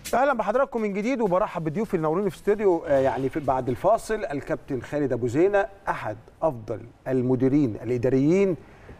اهلا بحضراتكم من جديد وبرحب بضيوفي اللي نوروني في استوديو آه، يعني في بعد الفاصل الكابتن خالد ابو زينه احد افضل المديرين الاداريين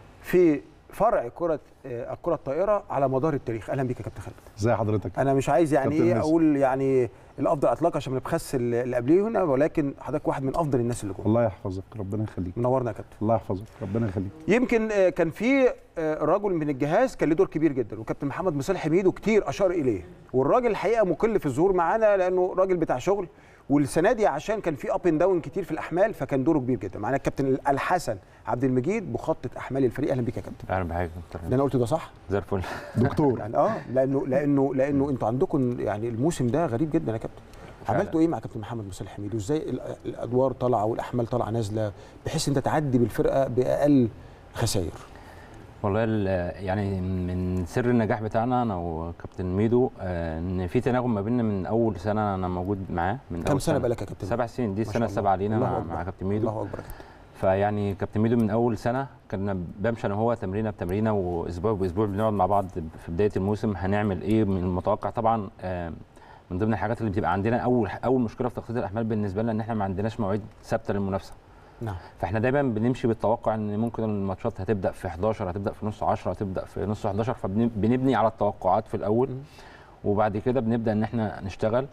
في فرع كره آه، الكره الطائره على مدار التاريخ اهلا بيك يا كابتن خالد ازي حضرتك انا مش عايز يعني كابتن ايه مازن. اقول يعني الافضل اطلاق عشان ما نبخس اللي قبليه هنا ولكن حضرتك واحد من افضل الناس اللي جوه الله يحفظك ربنا يخليك منورنا يا كابتن الله يحفظك ربنا يخليك يمكن آه، كان في آه، رجل من الجهاز كان له دور كبير جدا وكابتن محمد مصالح حميدو كتير اشار اليه والراجل الحقيقه مقل في الظهور معانا لانه راجل بتاع شغل والسنه دي عشان كان في اب اند داون كتير في الاحمال فكان دوره كبير جدا معانا الكابتن الحسن عبد المجيد مخطط احمال الفريق اهلا بيك يا كابتن اهلا بحضرتك ده كابتن انا قلت ده صح زي الفل دكتور يعني اه لانه لانه لانه انتوا عندكم يعني الموسم ده غريب جدا يا كابتن فعلا. عملتوا ايه مع كابتن محمد مصالح حميدو ازاي ال- الادوار طالعه والاحمال طالعه نازله بحيث انت تعدي بالفرقه باقل خسائر والله ال- يعني من سر النجاح بتاعنا انا وكابتن ميدو آه، ان في تناغم ما بيننا من اول سنه انا موجود معاه من كم اول سنه بقالك يا كابتن سبع سنين دي ما شاء السنه الله. السابعه لينا الله مع, أكبر. مع كابتن ميدو الله اكبر يا كابتن فيعني كابتن ميدو من اول سنه كنا بمشي انا وهو تمرينه بتمرينه واسبوع باسبوع بنقعد مع بعض في بدايه الموسم هنعمل ايه من المتوقع طبعا آه، من ضمن الحاجات اللي بتبقى عندنا اول اول مشكله في تخطيط الاحمال بالنسبه لنا ان احنا ما عندناش مواعيد ثابته للمنافسه نعم فاحنا دايما بنمشي بالتوقع ان ممكن الماتشات هتبدا في 11 هتبدا في نص 10 هتبدا في نص 11 فبنبني على التوقعات في الاول مم. وبعد كده بنبدا ان احنا نشتغل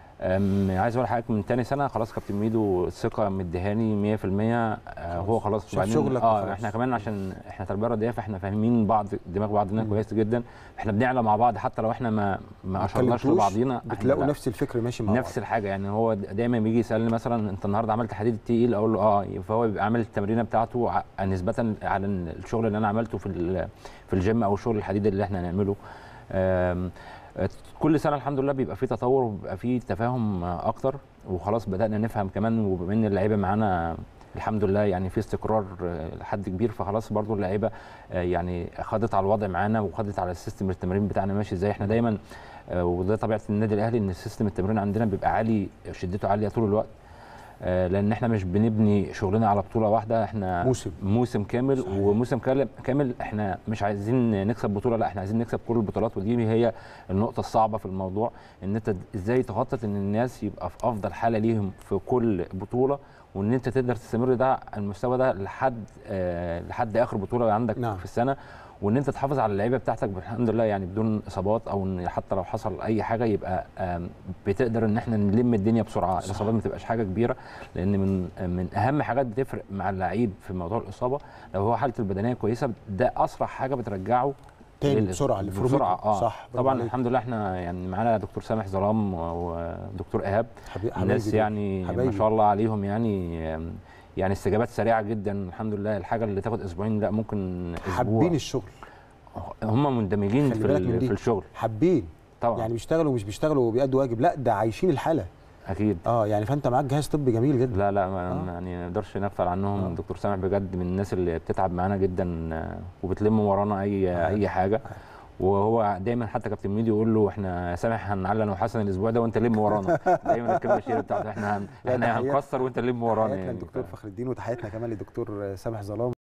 أم، عايز اقول حضرتك من تاني سنه خلاص كابتن ميدو الثقه مديهاني 100% آه، هو خلاص شاف وبعدين- شغلك اه وخلاص. احنا كمان عشان احنا تربيه رياضيه فاحنا فاهمين بعض دماغ بعضنا مم. كويس جدا احنا بنعلى مع بعض حتى لو احنا ما ما اشرناش اتكلمتوش، لبعضينا إحنا بتلاقوا لا. نفس الفكر ماشي مع نفس الحاجه يعني هو دايما بيجي يسالني مثلا انت النهارده عملت حديد تقيل اقول له اه فهو بيبقى عامل التمرينه بتاعته ع- نسبه على الشغل اللي انا عملته في ال- في الجيم او شغل الحديد اللي احنا هنعمله آم، آه، كل سنه الحمد لله بيبقى في تطور وبيبقى في تفاهم آه، اكتر وخلاص بدانا نفهم كمان وبما ان اللعيبه معانا الحمد لله يعني في استقرار آه، لحد كبير فخلاص برضو اللعيبه آه، يعني خدت على الوضع معانا وخدت على السيستم التمرين بتاعنا ماشي ازاي احنا دايما آه، وده طبيعه النادي الاهلي ان السيستم التمرين عندنا بيبقى عالي شدته عاليه طول الوقت آه، لان احنا مش بنبني شغلنا على بطوله واحده احنا موسم. موسم كامل صحيح. وموسم كامل- كامل احنا مش عايزين نكسب بطوله لا احنا عايزين نكسب كل البطولات ودي هي النقطه الصعبه في الموضوع ان انت ازاي تخطط ان الناس يبقى في افضل حاله ليهم في كل بطوله وان انت تقدر تستمر ده المستوى ده لحد آه لحد اخر بطوله عندك نعم. في السنه وان انت تحافظ على اللعيبه بتاعتك الحمد لله يعني بدون اصابات او ان حتى لو حصل اي حاجه يبقى آم، بتقدر ان احنا نلم الدنيا بسرعه صح. الاصابات ما تبقاش حاجه كبيره لان من من اهم حاجات بتفرق مع اللعيب في موضوع الاصابه لو هو حالته البدنيه كويسه ده اسرع حاجه بترجعه تاني لل- بسرعه لفورمته. بسرعه اه صح برافو طبعا عليك. الحمد لله احنا يعني معانا دكتور سامح ظلام و- ودكتور ايهاب حبي- حبايبي الناس دول. يعني ما حبايبي. شاء الله عليهم يعني يعني استجابات سريعه جدا الحمد لله الحاجه اللي تاخد اسبوعين لا ممكن اسبوع حابين الشغل هم مندمجين خلي في, بالك من ال- دي. في الشغل حابين طبعا يعني بيشتغلوا مش بيشتغلوا وبيأدوا واجب لا ده عايشين الحاله اكيد اه يعني فانت معاك جهاز طبي جميل جدا لا لا ما آه. يعني ما نقدرش نغفل عنهم آه. دكتور سامح بجد من الناس اللي بتتعب معانا جدا آه، وبتلم ورانا اي آه. اي حاجه وهو دايما حتى كابتن ميدو يقول له احنا يا سامح هنعلن وحسن الاسبوع ده وانت لم ورانا دايما الكلمه الشهيره بتاعته احنا هن... لا، احنا تحيات- هنكسر وانت لم ورانا تحياتنا يعني للدكتور فخر الدين وتحياتنا كمان للدكتور سامح ظلام